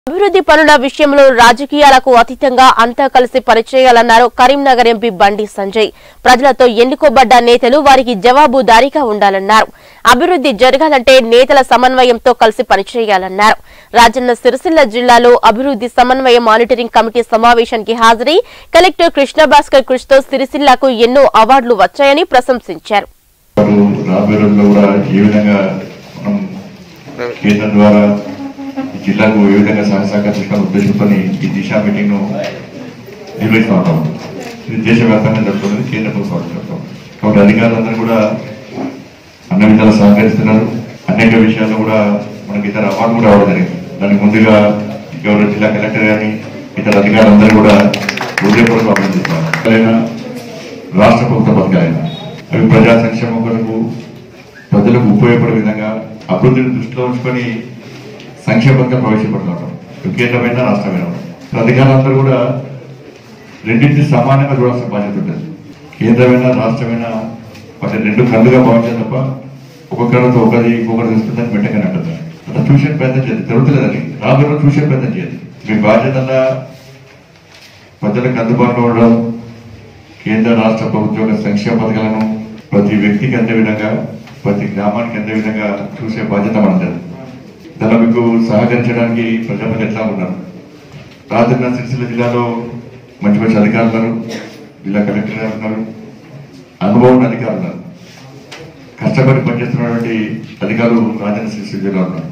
అభివృద్ధి పనుల విషయంలో రాజకీయాలకు అతీతంగా అంతా కలిసి పనిచేయాలన్నారు కరీంనగర్ ఎంపీ బండి సంజయ్ ప్రజలతో ఎన్నుకోబడ్డ నేతలు వారికి జవాబుదారీగా ఉండాలన్నారు అభివృద్ధి జరగాలంటే నేతల సమన్వయంతో కలిసి పనిచేయాలన్నారు రాజన్న సిరిసిల్ల జిల్లాలో అభివృద్ధి సమన్వయ మానిటరింగ్ కమిటీ సమావేశానికి హాజరై కలెక్టర్ కృష్ణభాస్కర్ కృష్ణతో సిరిసిల్లకు ఎన్నో అవార్డులు వచ్చాయని ప్రశంసించారు వారు రాబోయే రోజుల్లో కూడా ఏ విధంగా మనం కేంద్రం ద్వారా ఈ జిల్లాకు ఏ విధంగా సహాయ సహకరించాలని ఉద్దేశంతో ఈ దిశా మీటింగ్ ను నిర్వహిస్తూ ఉంటాం ఇది దేశవ్యాప్తంగా జరుగుతుంది కేంద్ర ప్రభుత్వం జరుగుతాం కాబట్టి అధికారులందరూ కూడా అన్ని విధాలు సహకరిస్తున్నారు అనేక విషయాల్లో కూడా మనకి ఇతర అవార్డు కూడా రావడం జరిగింది దానికి ముందుగా గౌరవ జిల్లా కలెక్టర్ గారిని ఇతర అధికారులందరూ కూడా హృదయపూర్వక అభినందిస్తున్నారు ఎక్కడైనా రాష్ట్ర ప్రభుత్వ పథకాలైనా అవి ప్రజా సంక్షేమం కొరకు ప్రజలకు ఉపయోగపడే విధంగా అభివృద్ధిని దృష్టిలో ఉంచుకొని సంక్షేమ పథకం ప్రవేశపెడుతుంటాం కేంద్రమైన రాష్ట్రమైన అధికారులందరూ కూడా రెండింటిని సమానంగా చూడాల్సిన బాధ్యత ఉంటుంది కేంద్రమైన రాష్ట్రమైన వాటి రెండు కళ్ళుగా భావించాలి తప్ప ఒక కళ్ళతో ఒకరి ఇంకొకరు తెలుస్తుందని వెంటనే అంటుంది అట్లా చూసే ప్రయత్నం చేయాలి జరుగుతుందని రాబోయే రోజు చూసే ప్రయత్నం చేయాలి మీ బాధ్యతగా ప్రజలకు అందుబాటులో ఉండడం కేంద్ర రాష్ట్ర ప్రభుత్వ యొక్క సంక్షేమ పథకాలను ప్రతి వ్యక్తికి అందే విధంగా ప్రతి గ్రామానికి అందే విధంగా చూసే బాధ్యత మనది దానిలో మీకు సహకరించడానికి ప్రజలకు ఎట్లా ఉన్నారు రాజన్న సిరిసిల్ల జిల్లాలో మంచి మంచి అధికారులు ఉన్నారు జిల్లా కలెక్టర్ గారు ఉన్నారు అనుభవం ఉన్న అధికారులు ఉన్నారు కష్టపడి పనిచేస్తున్నటువంటి అధికారులు రాజన్న సిరిసిల్ల జిల్లాలో ఉన్నారు